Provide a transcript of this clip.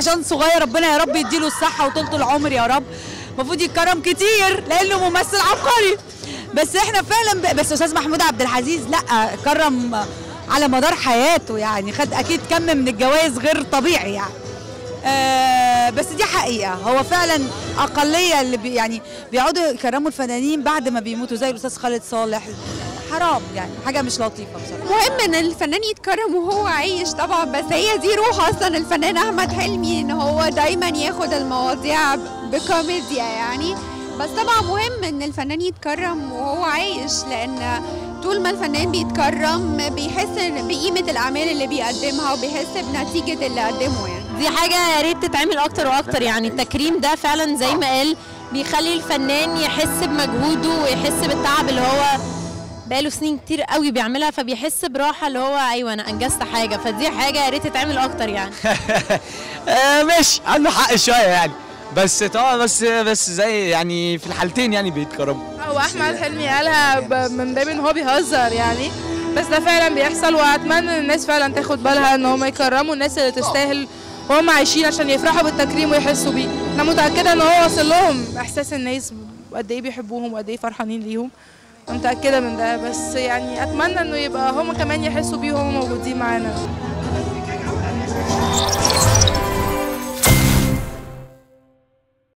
عشان صغير ربنا يا رب يديله الصحه وطولة العمر يا رب المفروض يتكرم كتير لانه ممثل عبقري بس احنا فعلا ب... بس استاذ محمود عبد العزيز لا كرم على مدار حياته يعني خد اكيد كم من الجوائز غير طبيعي يعني آه بس دي حقيقه هو فعلا اقليه اللي بي يعني بيقعدوا يكرموا الفنانين بعد ما بيموتوا زي الاستاذ خالد صالح حرام يعني حاجه مش لطيفه بصراحه مهم ان الفنان يتكرم وهو عايش طبعا بس هي دي روح اصلا الفنان احمد حلمي ان هو دايما ياخد المواضيع بكوميديا يعني بس طبعا مهم ان الفنان يتكرم وهو عايش لان طول ما الفنان بيتكرم بيحس بقيمه الاعمال اللي بيقدمها وبيحس بنتيجه اللي قدمه يعني دي حاجة يا ريت تتعمل أكتر وأكتر يعني التكريم ده فعلا زي ما قال بيخلي الفنان يحس بمجهوده ويحس بالتعب اللي هو بقاله سنين كتير قوي بيعملها فبيحس براحة اللي هو أيوة أنا أنجزت حاجة فدي حاجة يا ريت تتعمل أكتر يعني آه ماشي عنده حق شويه يعني بس طبعا بس بس زي يعني في الحالتين يعني بيتكرموا هو احمد حلمي قالها ب- من باب ان هو بيهزر يعني بس ده فعلا بيحصل واتمنى ان الناس فعلا تاخد بالها ان هم يكرموا الناس اللي تستاهل وهم عايشين عشان يفرحوا بالتكريم ويحسوا بيه انا متاكده ان هو واصل لهم احساس الناس قد ايه بيحبوهم وقد ايه فرحانين ليهم أنا متاكده من ده بس يعني اتمنى انه يبقى هم كمان يحسوا بيه وهم موجودين معانا